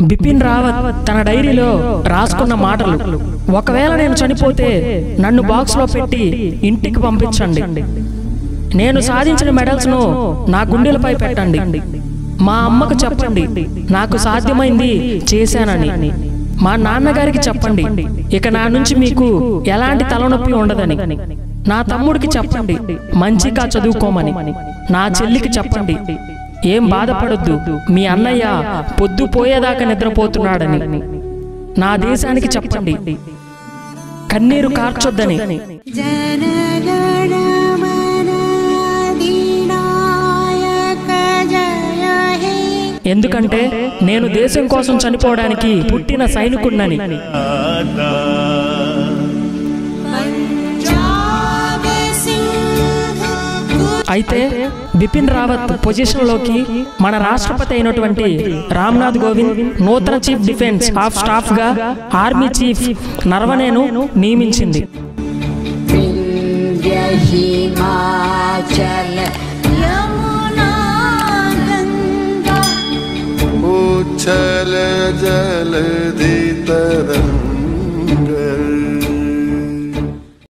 బిపిన్ రావత్ తన డైరీలో రాసుకున్న మాటలు ఒకవేళ నేను చనిపోతే నన్ను బాక్స్ లో పెట్టి ఇంటికి పంపించండి నేను సాధించిన మెడల్స్ ను నా గుండెలపై పెట్టండి మా అమ్మకు చెప్పండి నాకు సాధ్యమైంది చేశానని మా నాన్నగారికి చెప్పండి ఇక నా నుంచి మీకు ఎలాంటి తలనొప్పి ఉండదని నా తమ్ముడికి చెప్పండి మంచిగా చదువుకోమని నా చెల్లికి చెప్పండి ఏం బాధపడొద్దు మీ అన్నయ్య పొద్దు పోయేదాకా నిద్రపోతున్నాడని నా దేశానికి చెప్పండి కన్నీరు కార్చొద్దని जनगणमनाधिनायक जय हे ఎందుకంటే నేను దేశం కోసం చనిపోవడానికి పుట్టిన సైనికుడినని पंजाब सिंह అయితే బిపిన్ రావత్ పొజిషన్ లోకి మన రాష్ట్రపతి అయినటువంటి రామ్నాథ్ కోవింద్ నూతన చీఫ్ డిఫెన్స్ ఆఫ్ స్టాఫ్ గా ఆర్మీ చీఫ్ నర్వనేను నియమించింది विंध्य हिमाचल यमुना गंगा उच्छल जलधि तरंग